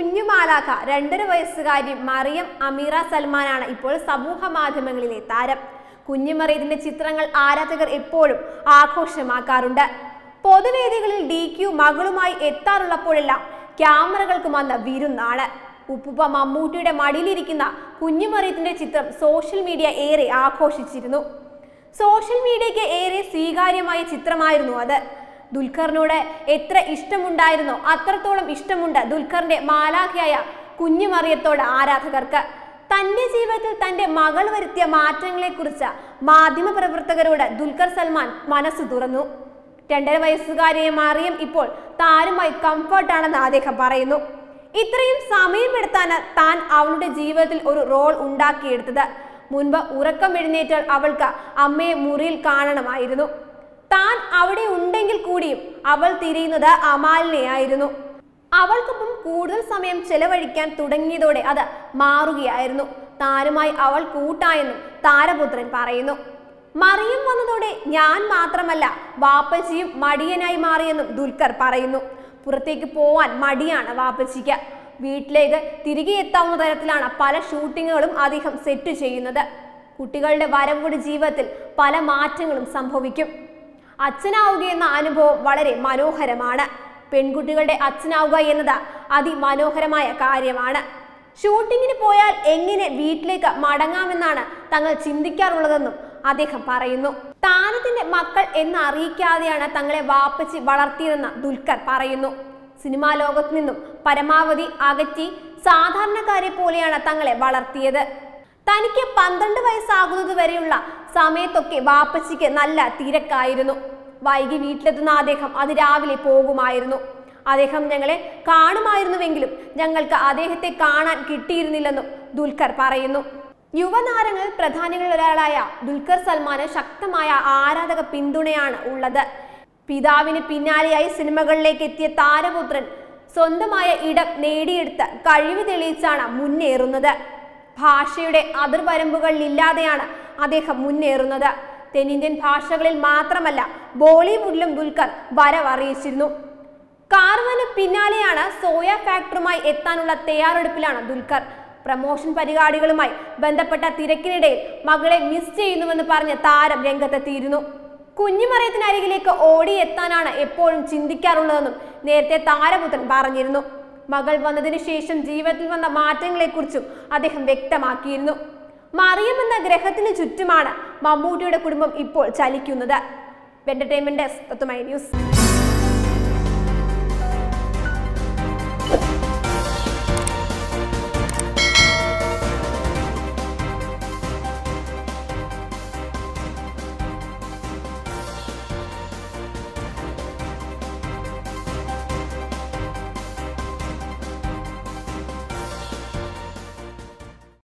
കുഞ്ഞുമാലാഖ രണ്ടര വയസ്സുകാരി മറിയം അമീറ സൽമാനാണ് ഇപ്പോൾ സമൂഹ മാധ്യമങ്ങളിലെ താരം കുഞ്ഞുമറിയത്തിന്റെ ചിത്രങ്ങൾ ആരാധകർ എപ്പോഴും ആഘോഷമാക്കാറുണ്ട് പൊതുവേദികളിൽ ഡി ക്യു മകളുമായി എത്താറുള്ളപ്പോഴെല്ലാം ക്യാമറകൾക്ക് വന്ന വിരുന്നാണ് ഉപ്പുപ്പ മമ്മൂട്ടിയുടെ മടിയിലിരിക്കുന്ന കുഞ്ഞുമറിയത്തിന്റെ ചിത്രം സോഷ്യൽ മീഡിയ ഏറെ ആഘോഷിച്ചിരുന്നു സോഷ്യൽ മീഡിയയ്ക്ക് ഏറെ സ്വീകാര്യമായ ചിത്രമായിരുന്നു അത് ദുൽഖറിനോട് എത്ര ഇഷ്ടമുണ്ടായിരുന്നോ അത്രത്തോളം ഇഷ്ടമുണ്ട് ദുൽഖറിന്റെ മാലാഖയായ കുഞ്ഞുമറിയത്തോട് ആരാധകർക്ക് തന്റെ ജീവിതത്തിൽ തന്റെ മകൾ വരുത്തിയ മാറ്റങ്ങളെക്കുറിച്ച് മാധ്യമപ്രവർത്തകരോട് ദുൽഖർ സൽമാൻ മനസ്സ് തുറന്നു രണ്ടര വയസ്സുകാരിയെ മറിയം ഇപ്പോൾ താരുമായി കംഫർട്ടാണെന്ന് അദ്ദേഹം പറയുന്നു ഇത്രയും സമയമെടുത്താണ് താൻ അവളുടെ ജീവിതത്തിൽ ഒരു റോൾ ഉണ്ടാക്കിയെടുത്തത് മുൻപ് ഉറക്കം എഴുന്നേറ്റാൽ അവൾക്ക് അമ്മയെ മുറിയിൽ കാണണമായിരുന്നു താൻ അവിടെ ഉണ്ടെങ്കിൽ കൂടിയും അവൾ തിരിയുന്നത് അമാലിനെയായിരുന്നു അവൾക്കൊപ്പം കൂടുതൽ സമയം ചെലവഴിക്കാൻ തുടങ്ങിയതോടെ അത് മാറുകയായിരുന്നു താനുമായി അവൾ കൂട്ടായെന്നും താരപുത്രൻ പറയുന്നു മറിയം വന്നതോടെ ഞാൻ മാത്രമല്ല വാപ്പച്ചിയും മടിയനായി മാറിയെന്നും ദുൽഖർ പറയുന്നു പുറത്തേക്ക് പോവാൻ മടിയാണ് വാപ്പച്ചിക്ക് വീട്ടിലേക്ക് തിരികെ എത്താവുന്ന തരത്തിലാണ് പല ഷൂട്ടിങ്ങുകളും അദ്ദേഹം സെറ്റ് ചെയ്യുന്നത് കുട്ടികളുടെ വരവോട് ജീവിതത്തിൽ പല മാറ്റങ്ങളും സംഭവിക്കും അച്ഛനാവുക എന്ന അനുഭവം വളരെ മനോഹരമാണ് പെൺകുട്ടികളുടെ അച്ഛനാവുക എന്നത് അതിമനോഹരമായ കാര്യമാണ് ഷൂട്ടിങ്ങിന് പോയാൽ എങ്ങനെ വീട്ടിലേക്ക് മടങ്ങാമെന്നാണ് തങ്ങൾ ചിന്തിക്കാറുള്ളതെന്നും അദ്ദേഹം പറയുന്നു താനത്തിന്റെ മക്കൾ എന്ന് അറിയിക്കാതെയാണ് തങ്ങളെ വാപ്പച്ചി വളർത്തിയതെന്ന് ദുൽഖർ പറയുന്നു സിനിമാ ലോകത്തു നിന്നും പരമാവധി അകറ്റി സാധാരണക്കാരെ പോലെയാണ് തങ്ങളെ വളർത്തിയത് തനിക്ക് പന്ത്രണ്ട് വയസ്സാകുന്നത് വരെയുള്ള സമയത്തൊക്കെ വാപ്പച്ചിക്ക് നല്ല തിരക്കായിരുന്നു വൈകി വീട്ടിലെത്തുന്ന അദ്ദേഹം അതിരാവിലെ പോകുമായിരുന്നു അദ്ദേഹം ഞങ്ങളെ കാണുമായിരുന്നുവെങ്കിലും ഞങ്ങൾക്ക് അദ്ദേഹത്തെ കാണാൻ കിട്ടിയിരുന്നില്ലെന്നും ദുൽഖർ പറയുന്നു യുവതാരങ്ങളിൽ പ്രധാനികളിൽ ഒരാളായ ദുൽഖർ സൽമാന് ശക്തമായ ആരാധക പിന്തുണയാണ് ഉള്ളത് പിതാവിന് പിന്നാലെയായി സിനിമകളിലേക്ക് എത്തിയ താരപുത്രൻ സ്വന്തമായ ഇടം നേടിയെടുത്ത് കഴിവ് തെളിയിച്ചാണ് മുന്നേറുന്നത് ഭാഷയുടെ അതിർവരമ്പുകളിലില്ലാതെയാണ് അദ്ദേഹം മുന്നേറുന്നത് തെന്നിന്ത്യൻ ഭാഷകളിൽ മാത്രമല്ല ബോളിവുഡിലും ദുൽഖർ വരവറിയിച്ചിരുന്നു കാർവന് പിന്നാലെയാണ് സോയ ഫാക്ടറുമായി എത്താനുള്ള തയ്യാറെടുപ്പിലാണ് ദുൽഖർ പ്രമോഷൻ പരിപാടികളുമായി ബന്ധപ്പെട്ട തിരക്കിനിടയിൽ മകളെ മിസ് ചെയ്യുന്നുവെന്ന് പറഞ്ഞ് താരം രംഗത്തെത്തിയിരുന്നു കുഞ്ഞുമറയത്തിനരികിലേക്ക് ഓടിയെത്താനാണ് എപ്പോഴും ചിന്തിക്കാറുള്ളതെന്നും നേരത്തെ താരപുത്രൻ പറഞ്ഞിരുന്നു മകൾ വന്നതിന് ശേഷം ജീവിതത്തിൽ വന്ന മാറ്റങ്ങളെക്കുറിച്ചും അദ്ദേഹം വ്യക്തമാക്കിയിരുന്നു മറിയം എന്ന ഗ്രഹത്തിന് ചുറ്റുമാണ് മമ്മൂട്ടിയുടെ കുടുംബം ഇപ്പോൾ ചലിക്കുന്നത് എന്റർടൈൻമെന്റ് ഡെസ്ക് ന്യൂസ്